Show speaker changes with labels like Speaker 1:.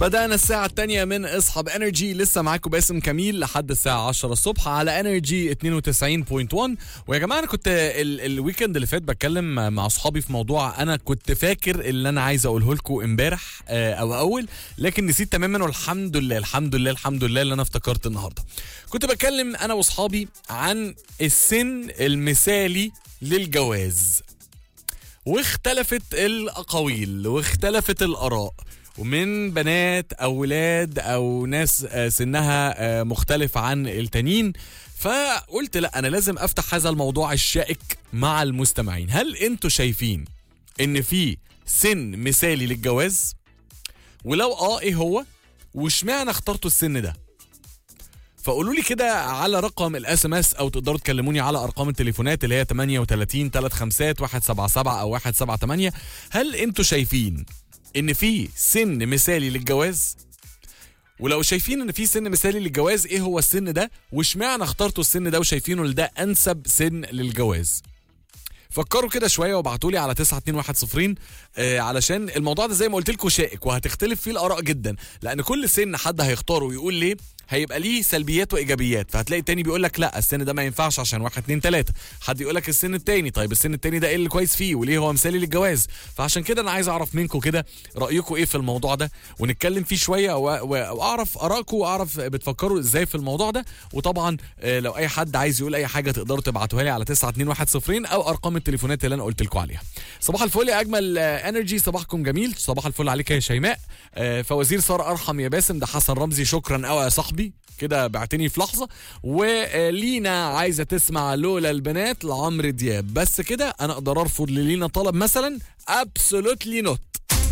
Speaker 1: بدأنا الساعة الثانية من اصحاب انرجي لسه معاكم باسم كميل لحد الساعة 10 الصبح على انرجي 92.1 ويا جماعة انا كنت ال الويكند اللي فات بتكلم مع اصحابي في موضوع انا كنت فاكر اللي انا عايز اقوله لكم امبارح آه، او اول لكن نسيت تماما والحمد لله الحمد لله الحمد لله اللي انا افتكرت النهارده. كنت بتكلم انا واصحابي عن السن المثالي للجواز. واختلفت الاقاويل واختلفت الاراء ومن بنات او ولاد او ناس آه، سنها آه، مختلف عن التانيين فقلت لا انا لازم افتح هذا الموضوع الشائك مع المستمعين هل انتوا شايفين ان في سن مثالي للجواز ولو اه ايه هو واشمعنى اخترتوا السن ده فقولوا لي كده على رقم الاس ام اس او تقدروا تكلموني على ارقام التليفونات اللي هي 38 35 177 او 178 هل انتوا شايفين ان في سن مثالي للجواز ولو شايفين ان في سن مثالي للجواز ايه هو السن ده واشمعنى اخترتوا السن ده وشايفينه ان ده انسب سن للجواز فكروا كده شويه وابعتوا لي على 921 آه علشان الموضوع ده زي ما قلت لكم شائك وهتختلف فيه الاراء جدا لان كل سن حد هيختاره ويقول ليه هيبقى ليه سلبيات وايجابيات فهتلاقي التاني بيقول لك لا السن ده ما ينفعش عشان واحد اتنين تلاته حد يقول لك السن التاني طيب السن التاني ده ايه اللي كويس فيه وليه هو مثالي للجواز فعشان كده انا عايز اعرف منكم كده رايكم ايه في الموضوع ده ونتكلم فيه شويه و- و- واعرف ارائكم واعرف بتفكروا ازاي في الموضوع ده وطبعا آه، لو اي حد عايز يقول اي حاجه تقدروا تبعتوها لي على 921 او ارقام التليفونات اللي انا قلت لكم عليها صباح الفل يا اجمل آه، انرجي صباحكم جميل صباح الفل عليك يا شيماء آه، فوزير صار ارحم يا باسم ده حسن رمزي شكرا قوي يا صاحبي كده بعتني في لحظه ولينا عايزه تسمع لولا البنات لعمرو دياب بس كده انا اقدر ارفض للينا طلب مثلا ابسولوتلي نوت